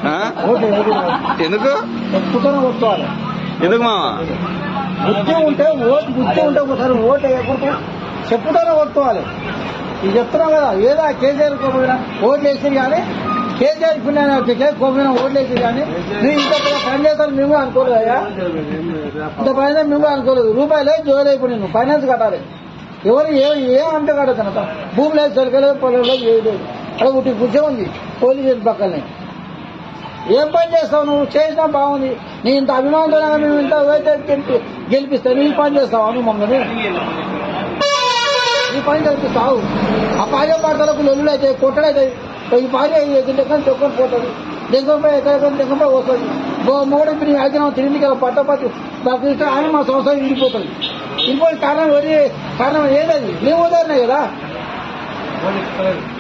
ఆ? ఓటు వేయకూడదు. ఎందుకు చెప్పుతూనే కొట్టుకోవాలి ఎందుకు మామ బుద్ధి ఉంటే ఓటు బుద్ధి ఉంటే ఒకసారి ఓటు వేయకూడదు చెప్పుతూనే కొట్టుకోవాలి ఇది చెప్తున్నాం కదా ఏదో ఆ కేసీఆర్ కోపమైన ఓట్లు వేసి కానీ కేసీఆర్ పుణ్యాన్ని వచ్చే కోపమైన ఓట్లు వేసి కానీ నువ్వు ఇంత పెద్ద పని చేస్తాను మేము కూడా అనుకోలేదు అయ్యా ఇంత పని మేము కూడా అనుకోలేదు రూపాయలే జోలే ఇప్పుడు నేను ఫైనాన్స్ కట్టాలి ఎవరు ఏ ఏమంటే కడతాను భూమి లేదు సరికలేదు పొలం లేదు ఏది లేదు అక్కడ ఒకటి కూర్చో ఉంది పోలీస్ స్టేషన్ పక్కనే ఏం పని చేస్తావు నువ్వు చేసినా బాగుంది నీ ఇంత అభిమానంతో మేము ఇంత అయితే గెలిపి గెలిపిస్తా నీ పని చేస్తావు అను మమ్మల్ని నీ పని గెలిపిస్తావు ఆ పాజ పాటలకు లొల్లులు అయితే కొట్టడైతే ఈ పాజ దగ్గర చొక్కని పోతుంది దెంగపై ఎక్కడ దెంగపై వస్తుంది మూడు ఇప్పుడు అయితే తిరిగి కదా పట్టపట్టి నాకు ఇష్టం ఆయన మా సంవత్సరం ఇండిపోతుంది ఇండిపోయిన కారణం వరి కారణం ఏదది మేము ఉదాహరణ కదా